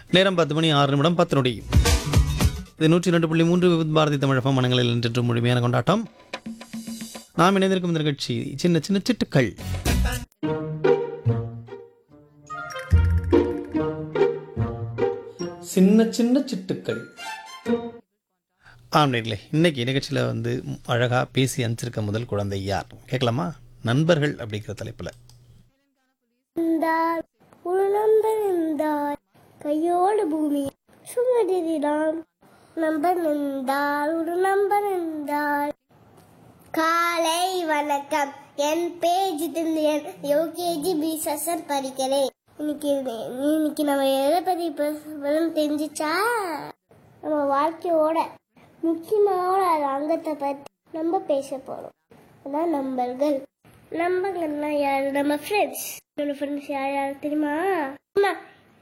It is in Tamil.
நேரம் பத்து மணி ஆறு நிமிடம் பத்து நொடி இது நூற்றி ரெண்டு புள்ளி மூன்று விபத் பாரதி தமிழகம் மனங்களில் இன்று முழுமையான கொண்டாட்டம் நாம் இணைந்திருக்கும் இந்த நிகழ்ச்சி சின்ன சின்ன சிட்டுக்கள் சின்ன சின்ன சிட்டுக்கள் ஆம் நேர்களே இன்னைக்கு நிகழ்ச்சியில் வந்து அழகாக பேசி அனுப்பிச்சிருக்க முதல் குழந்தை யார் கேட்கலாமா நண்பர்கள் அப்படிங்கிற தலைப்பில் இருந்தால் ஒரு நண்பன் இருந்தால் கையோடு பூமி சுமதிரிடாம் நண்பன் இருந்தால் ஒரு நண்பன் இருந்தால் காலை வணக்கம் என் பேஜ் திண்டியன் யூகேஜி பி சசர் படிக்கிறேன் இன்னைக்கு இன்னைக்கு நம்ம எதை பத்தி பேசுறோம் தெரிஞ்சிச்சா நம்ம வாழ்க்கையோட முக்கியமான ஒரு அங்கத்தை பத்தி நம்ம பேச போறோம் அதான் நண்பர்கள் நண்பர்கள்னா யாரு நம்ம ஃப்ரெண்ட்ஸ் என்னோட ஃப்ரெண்ட்ஸ் யார் யார் தெரியுமா